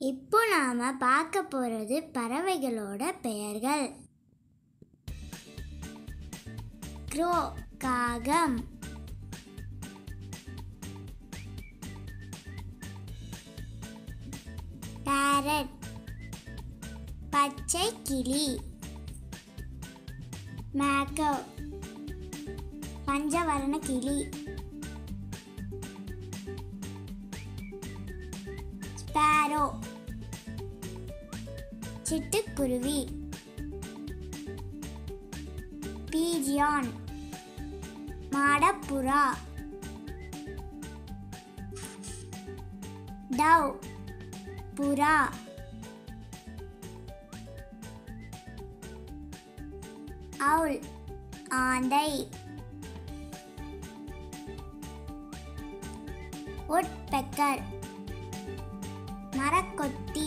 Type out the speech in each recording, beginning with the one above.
இப்போ நாம பார்க்க போறது பறவைகளோட பெயர்கள் க்ரோ காகம் பேரட் பச்சை கிளி மேக்கவ் பஞ்சவர்ண கிளி ஸ்பேரோ சிட்டுக்குருவி பீஜியான் மாடப்புறா டவ் புறா அவுல் ஆந்தை உட்பெக்கர் மரக்கொத்தி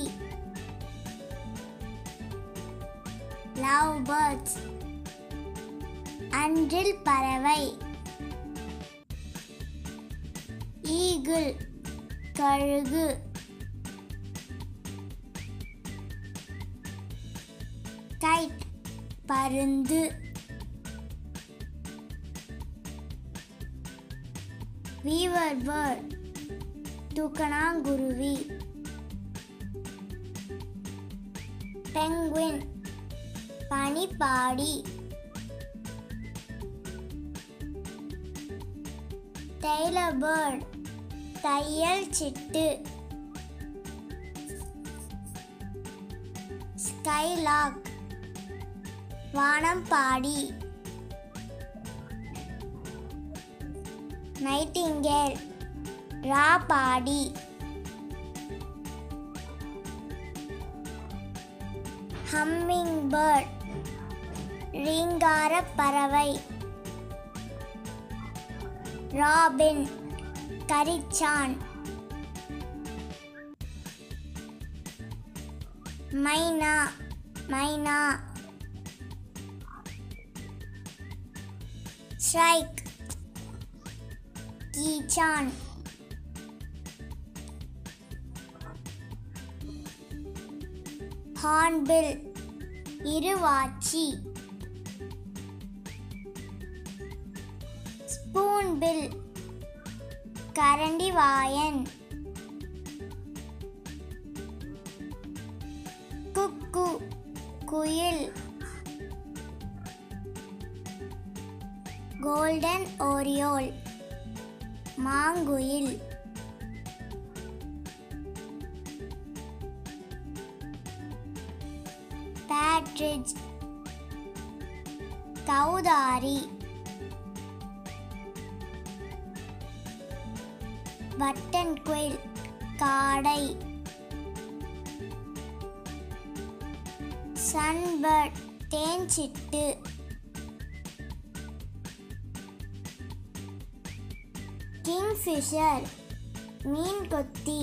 லவ் பேர்ட்ஸ் அன்றில் பறவை ஈகிள் கழுகு கைட் பருந்து வீவர் பேர்ட் தூக்கணாங்குருவி பெங்குவின் பனிப்பாடி டெய்லர் பேர்ட் தையல் சிட்டு ஸ்கைலாக் வானம்பாடி நைட்டிங்கேல் ராபாடி ஹம்மிங் பேர்ட் ரீங்கார பறவை ராபின் கரிச்சான் மைனா மைனா ஸ்ட்ரைக் கீச்சான் ஹார்ன்பில் இருவாச்சி ஸ்பூன்பில் கரண்டிவாயன் குக்கு குயில் கோல்டன் ஓரியோல் மாங்குயில் பேட்ரிட்ஜ் கௌதாரி பட்டன் குயில் காடை சன்பர்ட் தேன்சிட்டு கிங்ஃபிஷர் மீன் கொத்தி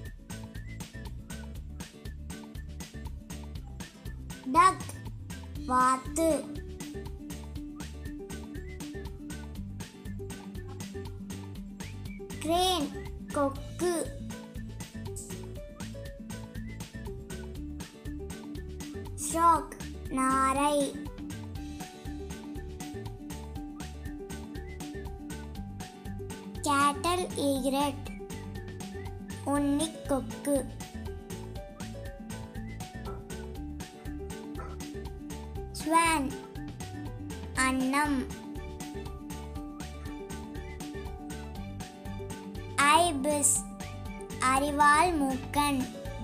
டக் வாத்து கிரேன் கொக்கு ஸ்ட்ராக் நாரை கேட்டல் ஈக்ரெட் உன்னிக்கொக்கு ஸ்வான் அன்னம் ஐபிஸ் அறிவாள் மூக்கன்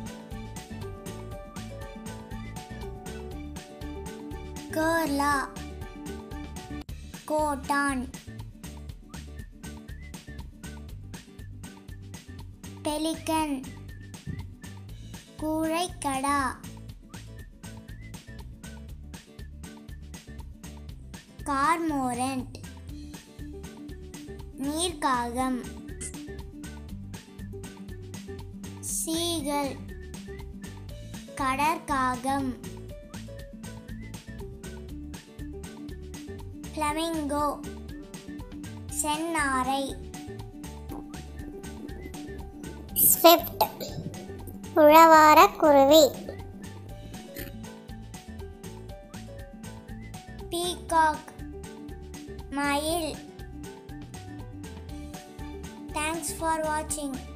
கேர்லா கோட்டான் பெலிகன் கூழைக்கடா கார்மோரண்ட் நீர்க்காகம் சீகல் கடற்காகம் ஃப்ளமிங்கோ செந்நாரை ஸ்விஃப்ட் உழவார குருவி பீகாக் மயில் தேங்க்ஸ் ஃபார் வாட்சிங்